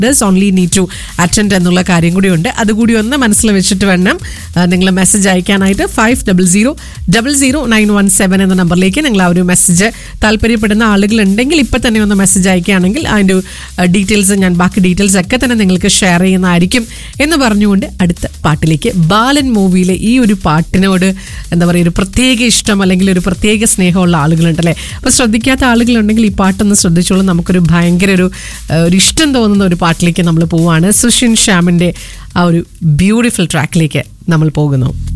does only need to attend എന്നുള്ള കാര്യം കൂടി ഉണ്ട് അതുകൂടി ഒന്ന് മനസ്സിൽ വെച്ചിട്ട് വേണം നിങ്ങൾ മെസ്സേജ് അയക്കാനായിട്ട് five double zero double zero nine one seven എന്ന നമ്പറിലേക്ക് നിങ്ങൾ ആ ഒരു മെസ്സേജ് താല്പര്യപ്പെടുന്ന ആളുകൾ ഉണ്ടെങ്കിൽ ഇപ്പം തന്നെ ഒന്ന് മെസ്സേജ് അയക്കുകയാണെങ്കിൽ അതിൻ്റെ ഡീറ്റെയിൽസ് ഞാൻ ബാക്കി ഡീറ്റെയിൽസ് ഒക്കെ തന്നെ നിങ്ങൾക്ക് ഷെയർ ചെയ്യുന്നതായിരിക്കും എന്ന് പറഞ്ഞുകൊണ്ട് അടുത്ത പാട്ടിലേക്ക് ബാലൻ മൂവിയിലെ ഈ ഒരു പാട്ടിനോട് എന്താ പറയുക ഒരു പ്രത്യേക ഇഷ്ടം അല്ലെങ്കിൽ ഒരു പ്രത്യേക സ്നേഹമുള്ള ആളുകളുണ്ടല്ലേ അപ്പോൾ ശ്രദ്ധിക്കാത്ത ആളുകളുണ്ടെങ്കിൽ ഈ പാട്ടൊന്ന് ശ്രദ്ധിച്ചോളൂ നമുക്കൊരു ഭയങ്കര ഒരു ഏഹ്, ഒരു ഇഷ്ടം തോന്നുന്ന ഒരു പാട്ടിലേക്ക് നമ്മൾ പോവുകയാണ് സുഷിൻ ശ്യാമിൻ്റെ ആ ഒരു ബ്യൂട്ടിഫുൾ ട്രാക്കിലേക്ക് നമ്മൾ പോകുന്നു